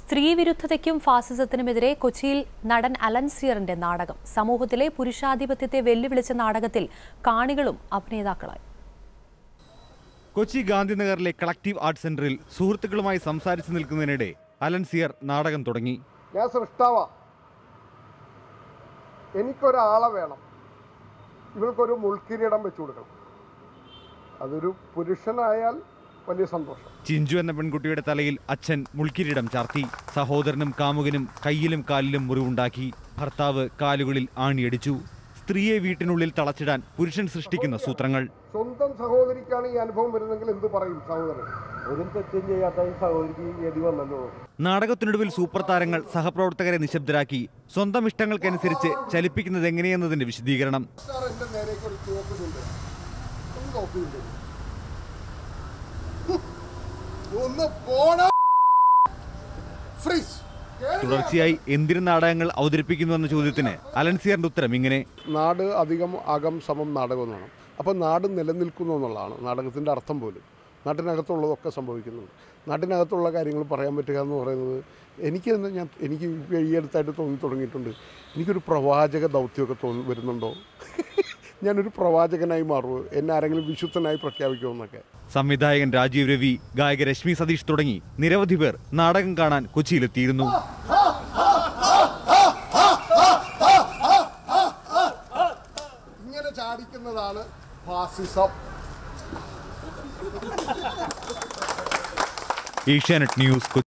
സ്ത്രീവിരുദ്ധതയ്ക്കും ഫാസിസത്തിനുമെതിരെ കൊച്ചിയിൽ നടൻ അലൻസിയറിന്റെ നാടകം സമൂഹത്തിലെ പുരുഷാധിപത്യത്തെ വെല്ലുവിളിച്ച നാടകത്തിൽ കാണികളും അഭിനേതാക്കളായി കൊച്ചി ഗാന്ധിനഗറിലെ കളക്റ്റീവ് ആർട്ട് സെന്ററിൽ സുഹൃത്തുക്കളുമായി സംസാരിച്ചു നിൽക്കുന്നതിനിടെ അലൻസിയർ നാടകം തുടങ്ങി ഞാൻ സൃഷ്ടാവാ എനിക്കൊരാളെ വേണം ഇവൾക്കൊരു മുൾക്കിരീടം വെച്ചു കൊടുക്കണം അതൊരു പുരുഷനായാൽ വലിയ സന്തോഷം ചിഞ്ചു എന്ന പെൺകുട്ടിയുടെ തലയിൽ അച്ഛൻ മുൾക്കിരീടം ചാർത്തി സഹോദരനും കാമുകനും കയ്യിലും കാലിലും മുറിവുണ്ടാക്കി ഭർത്താവ് കാലുകളിൽ ആണിയടിച്ചു സ്ത്രീയെ വീട്ടിനുള്ളിൽ തളച്ചിടാൻ പുരുഷൻ സൃഷ്ടിക്കുന്ന സൂത്രങ്ങൾ സ്വന്തം സഹോദരിക്കാണ് ഈ അനുഭവം വരുന്നെങ്കിൽ എന്ത് പറയും സഹോദരൻ ഒരു തെറ്റും ചെയ്യാത്ത ഈ സഹോദരിക്ക് ഗതി വന്നല്ലോ നാടകത്തിനൊടുവിൽ സൂപ്പർ താരങ്ങൾ സഹപ്രവർത്തകരെ നിശബ്ദരാക്കി സ്വന്തം ഇഷ്ടങ്ങൾക്കനുസരിച്ച് ചലിപ്പിക്കുന്നത് എങ്ങനെയെന്നതിന്റെ വിശദീകരണം സാർ എന്റെ നേരേക്ക് ഒരു ചോക്കുന്നുണ്ട് ഒന്ന് നോക്കുന്നുണ്ട് ഒന്ന് പോണ ഫ്രീസ് തുടർച്ചയായി എന്തിനു നാടകങ്ങൾ അവതരിപ്പിക്കുന്നുവെന്ന ചോദ്യത്തിന് അലൻസിയറിന്റെ ഉത്തരം ഇങ്ങനെ നാട് അധികം അകം സമം നാടകം എന്നാണ് അപ്പം നാട് നിലനിൽക്കുന്നു എന്നുള്ളതാണ് നാടകത്തിൻ്റെ അർത്ഥം പോലും നാട്ടിനകത്തുള്ളതൊക്കെ സംഭവിക്കുന്നുണ്ട് നാട്ടിനകത്തുള്ള കാര്യങ്ങൾ പറയാൻ പറ്റുക എന്ന് പറയുന്നത് എനിക്ക് തന്നെ ഞാൻ എനിക്ക് ഇപ്പോൾ ഈ അടുത്തായിട്ട് തോന്നി തുടങ്ങിയിട്ടുണ്ട് എനിക്കൊരു പ്രവാചക ദൗത്യമൊക്കെ തോന്നി വരുന്നുണ്ടോ ഞാനൊരു പ്രവാചകനായി മാറുമോ എന്നെ ആരെങ്കിലും വിശുദ്ധനായി പ്രഖ്യാപിക്കുമോ എന്നൊക്കെ സംവിധായകൻ രാജീവ് രവി ഗായക രശ്മി സതീഷ് തുടങ്ങി നിരവധി പേർ നാടകം കാണാൻ കൊച്ചിയിലെത്തിയിരുന്നു ഇങ്ങനെ ചാടിക്കുന്നതാണ് ഫാസിസം ഏഷ്യാനെറ്റ് ന്യൂസ് കൊച്ചി